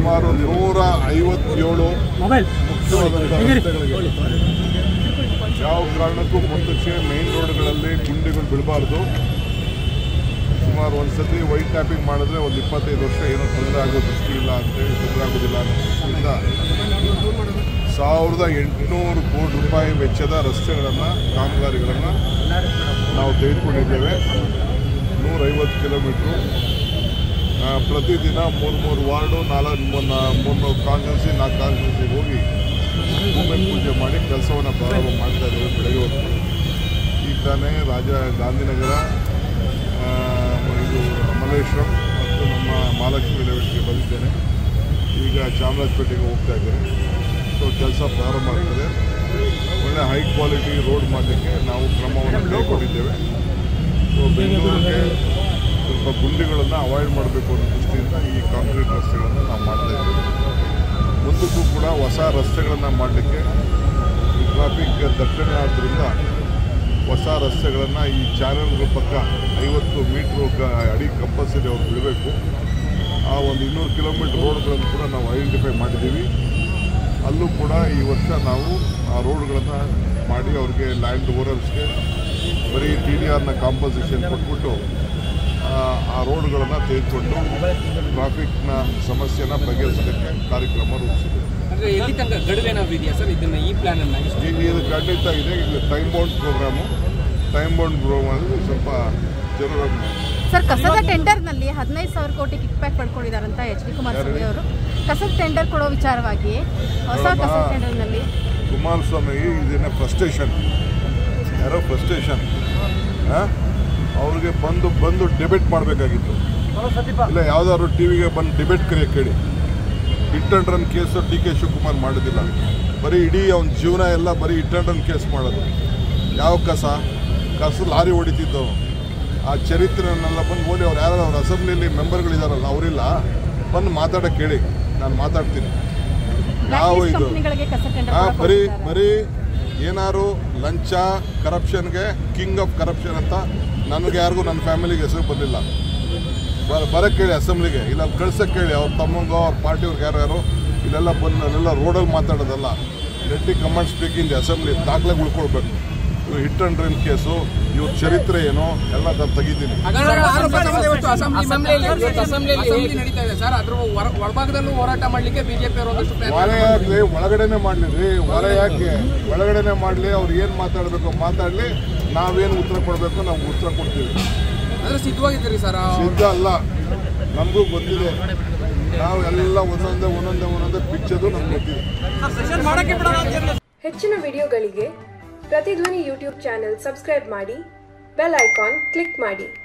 ಸುಮಾರು ನೂರ ಐವತ್ತೇಳು ಮೊಬೈಲ್ ಮುಖ್ಯವಾದಂಥ ರಸ್ತೆಗಳಿಗೆ ಯಾವ ಕಾರಣಕ್ಕೂ ಮುಂದಕ್ಕೆ ಮೇನ್ ರೋಡ್ಗಳಲ್ಲಿ ಗುಂಡಿಗಳು ಬೀಳಬಾರ್ದು ಸುಮಾರು ಒಂದ್ಸತಿ ವೈಟ್ ಟ್ಯಾಪಿಂಗ್ ಮಾಡಿದ್ರೆ ಒಂದು ಇಪ್ಪತ್ತೈದು ವರ್ಷ ಏನೋ ತೊಂದರೆ ಆಗೋ ದೃಷ್ಟಿ ಇಲ್ಲ ಅಂತೇಳಿ ತೊಂದರೆ ಆಗೋದಿಲ್ಲ ಅನ್ನೋದ್ರಿಂದ ಸಾವಿರದ ಎಂಟುನೂರು ಕೋಟಿ ರೂಪಾಯಿ ವೆಚ್ಚದ ರಸ್ತೆಗಳನ್ನು ಕಾಮಗಾರಿಗಳನ್ನು ನಾವು ತೆಗೆದುಕೊಂಡಿದ್ದೇವೆ ನೂರೈವತ್ತು ಕಿಲೋಮೀಟ್ರು ಆ, ಪ್ರತಿದಿನ ಮೂರು ಮೂರು ವಾರ್ಡು ನಾಲ್ಕು ಮೂರು ಮೂರು ಕಾನ್ಸ್ಟೆನ್ಸಿ ನಾಲ್ಕು ಕಾನ್ಸ್ಟೆನ್ಸಿಗೆ ಹೋಗಿ ಭೂಮಿ ಪೂಜೆ ಮಾಡಿ ಕೆಲಸವನ್ನು ಪ್ರಾರಂಭ ಮಾಡ್ತಾ ಇದ್ದೇವೆ ಬೆಳಗ್ಗೆ ಹೊತ್ತು ಈಗ ತಾನೇ ರಾಜ ಗಾಂಧಿನಗರ ಆ, ಇದು ಮಲ್ಲೇಶ್ವರಂ ಮತ್ತು ನಮ್ಮ ಮಹಾಲಕ್ಷ್ಮಿ ಲೆವೆಟ್ಗೆ ಬಂದಿದ್ದೇನೆ ಈಗ ಚಾಮರಾಜಪೇಟೆಗೆ ಹೋಗ್ತಾ ಇದ್ದೇನೆ ಸೊ ಕೆಲಸ ಪ್ರಾರಂಭ ಆಗ್ತದೆ ಒಳ್ಳೆ ಹೈ ಕ್ವಾಲಿಟಿ ರೋಡ್ ಮಾಡಲಿಕ್ಕೆ ನಾವು ಕ್ರಮವನ್ನು ಕೈಗೊಂಡಿದ್ದೇವೆ ಸೊ ಬೆಂಗಳೂರಿಗೆ ಸ್ವಲ್ಪ ಗುಂಡಿಗಳನ್ನು ಅವಾಯ್ಡ್ ಮಾಡಬೇಕು ಅನ್ನೋ ದೃಷ್ಟಿಯಿಂದ ಈ ಕಾಂಕ್ರೀಟ್ ರಸ್ತೆಗಳನ್ನು ನಾವು ಮಾಡ್ತಾ ಇದ್ದೇವೆ ಮುಂದಕ್ಕೂ ಕೂಡ ಹೊಸ ರಸ್ತೆಗಳನ್ನು ಮಾಡಲಿಕ್ಕೆ ಈ ಟ್ರಾಫಿಕ್ ದಟ್ಟಣೆ ಆದ್ದರಿಂದ ಹೊಸ ರಸ್ತೆಗಳನ್ನು ಈ ಚಾನೆಲ್ಗಳ ಪಕ್ಕ ಐವತ್ತು ಮೀಟ್ರು ಗ ಅಡಿ ಕಂಪಲ್ಸರಿ ಅವ್ರು ಬಿಡಬೇಕು ಆ ಒಂದು ಇನ್ನೂರು ಕಿಲೋಮೀಟ್ರ್ ರೋಡ್ಗಳನ್ನು ಕೂಡ ನಾವು ಐಡೆಂಟಿಫೈ ಮಾಡಿದ್ದೀವಿ ಅಲ್ಲೂ ಕೂಡ ಈ ವರ್ಷ ನಾವು ಆ ರೋಡ್ಗಳನ್ನು ಮಾಡಿ ಅವ್ರಿಗೆ ಲ್ಯಾಂಡ್ ಓನರ್ಸ್ಗೆ ಬರೀ ಟಿ ಡಿ ಆರ್ನ ಕಾಂಪನ್ಸೇಷನ್ ಕೊಟ್ಬಿಟ್ಟು ಆ, ಆ ರೋಡ್ಗಳನ್ನು ತೆಗೆದುಕೊಂಡು ಟ್ರಾಫಿಕ್ನ ಸಮಸ್ಯೆನ ಬಗೆಹರಿಸಲಿಕ್ಕೆ ಕಾರ್ಯಕ್ರಮ ರೂಪಿಸಿದೆ ಅಂದ್ರೆ ಎಲ್ಲಿ ತನಕ ಗಡುವೇನಾದ್ರು ಇದೆಯಾ ಸರ್ ಇದನ್ನ ಈ ಪ್ಲಾನ್ ಅನ್ನ ಇಷ್ಟು ಈಗ ಇದು ಖಂಡಿತ ಇದೆ ಇದು time bound programme time bound programme ಅಂದರೆ ಸ್ವಲ್ಪ ಜನರ ಸರ್ ಕಸದ ಟೆಂಡರ್ನಲ್ಲಿ ಹದಿನೈದು ಸಾವಿರ ಕೋಟಿ ಕಿಕ್ ಬ್ಯಾಕ್ ಪಡ್ಕೊಂಡಿದ್ದಾರಂತ ಎಚ್ ಡಿ ಕುಮಾರಸ್ವಾಮಿ ಅವರು ಕಸದ ಟೆಂಡರ್ ಕೊಡೋ ವಿಚಾರವಾಗಿ ಹೊಸ ಕಸದ ಟೆಂಡರ್ನಲ್ಲಿ ಕುಮಾರಸ್ವಾಮಿ ಇದನ್ನ ಫ್ರಸ್ಟ್ರೇಷನ್ ಯಾರೋ ಫ್ರಸ್ಟ್ರೇಷನ್ ಅವ್ರಿಗೆ ಬಂದು ಬಂದು ಡಿಬೇಟ್ ಮಾಡಬೇಕಾಗಿತ್ತು ಇಲ್ಲ ಯಾವ್ದಾದ್ರು ಟಿ ವಿಗೆ ಬಂದು ಡಿಬೇಟ್ ಕರೆಯೋಕೆ ಕೇಳಿ hit and run case D K Shivakumar ಮಾಡೋದಿಲ್ಲ ಬರೀ ಇಡೀ ಅವನ ಜೀವನ ಎಲ್ಲ ಬರೀ ಹಿಟ್ ಅಂಡ್ ರನ್ ಕೇಸ್ ಮಾಡೋದು ಯಾವ ಕಸ ಕಸ ಲಾರಿ ಹೊಡಿತಿದ್ದವು ಆ ಚರಿತ್ರೆನೆಲ್ಲ ಬಂದು ಓದಿ ಅವ್ರು ಯಾರು ಅವ್ರ ಅಸೆಂಬ್ಲಿಯಲ್ಲಿ ಮೆಂಬರ್ಗಳಿದಾರಲ್ಲ ಅವರಿಲ್ಲ ಬಂದು ಮಾತಾಡೋಕೆ ಕೇಳಿ ನಾನು ಮಾತಾಡ್ತೀನಿ ಯಾವ ಬ್ಲಾಕ್ ಇದು ಕಂಪ್ನಿಗಳಿಗೆ ಕಸ ಟೆಂಡರ್ ಆ, ಕೊಡಕ್ಕೆ ಬರೀ ಹೋಗಿದ್ದಾರೆ. ಬರೀ ಏನಾರು ಲಂಚ ಕರಪ್ಷನ್ಗೆ ಕಿಂಗ್ ಆಫ್ ಕರಪ್ಷನ್ ಅಂತ ನನಗೆ ಯಾರಿಗೂ ನನ್ನ ಫ್ಯಾಮಿಲಿಗೆ ಹೆಸರು ಬಂದಿಲ್ಲ ಬರ ಬರಕ್ಕೆ ಕೇಳಿ ಅಸೆಂಬ್ಲಿಗೆ ಇಲ್ಲ ಅಲ್ಲಿ ಕಳ್ಸಕ್ಕೆ ಕೇಳಿ ಅವ್ರ ತಮ್ಮಂಗೋ ಅವ್ರ ಪಾರ್ಟಿಯವ್ರಿಗೆ ಯಾರು ಯಾರು ಇಲ್ಲೆಲ್ಲ ಬಂದು ಅಲ್ಲೆಲ್ಲ ರೋಡಲ್ಲಿ ಮಾತಾಡೋದಲ್ಲ let the command speak in the assembly ದಾಖಲೆ ಉಳ್ಕೊಳ್ಬೇಕು ಇವ್ರು ಹಿಟ್ ಅಂಡ್ ಡ್ರಿಲ್ ಕೇಸು ಇವ್ರ ಚರಿತ್ರೆ ಏನು ಎಲ್ಲ ನಾನು ತೆಗಿತೀನಿ ಹಾಗಾದ್ರೆ ಆರೋಪಗಳು ಇವತ್ತು ಅಸೆಂಬ್ಲಿಯಲ್ಲಿ ಇವತ್ತು ಅಸೆಂಬ್ಲಿಯಲ್ಲಿ ನಡೀತಾ ಇದೆ ಸರ್ ಅದ್ರ ಹೊರ ಒಳಭಾಗದಲ್ಲೂ ಹೋರಾಟ ಮಾಡ್ಲಿಕ್ಕೆ ಬಿಜೆಪಿ ಅವರು ಒಂದಷ್ಟು ಪ್ರಯತ್ನ ಹೊರ ಯಾಕೆ ಒಳಗಡೆನೆ ಮಾಡಲಿ ರೀ ಹೊರ ಯಾಕೆ ಒಳಗಡೆನೆ ಮಾಡಲಿ ಅವ್ರು ಏನು ಮಾತಾಡಬೇಕು ಮಾತಾಡಲಿ ನಾವೇನು ಉತ್ತರ ಕೊಡಬೇಕು ನಾವು ಉತ್ತರ ಕೊಡ್ತೀವಿ ಅಂದ್ರೆ ಸಿದ್ಧವಾಗಿದ್ದೀರಿ ಸರ್ ಸಿದ್ಧ ಅಲ್ಲ ನಮಗೂ ಗೊತ್ತಿದೆ ನಾವು ಎಲ್ಲ ಒಂದೊಂದೇ ಒಂದೊಂದೇ ಒಂದೊಂದೇ ಬಿಚ್ಚೋದು ನಮ್ಗೆ ಗೊತ್ತಿದೆ ಹೆಚ್ಚಿನ ವಿಡಿಯೋಗಳಿಗೆ ಪ್ರತಿಧ್ವನಿ ಯೂಟ್ಯೂಬ್ ಚಾನೆಲ್ ಸಬ್ಸ್ಕ್ರೈಬ್ ಮಾಡಿ ಬೆಲ್ ಐಕಾನ್ ಕ್ಲಿಕ್ ಮಾಡಿ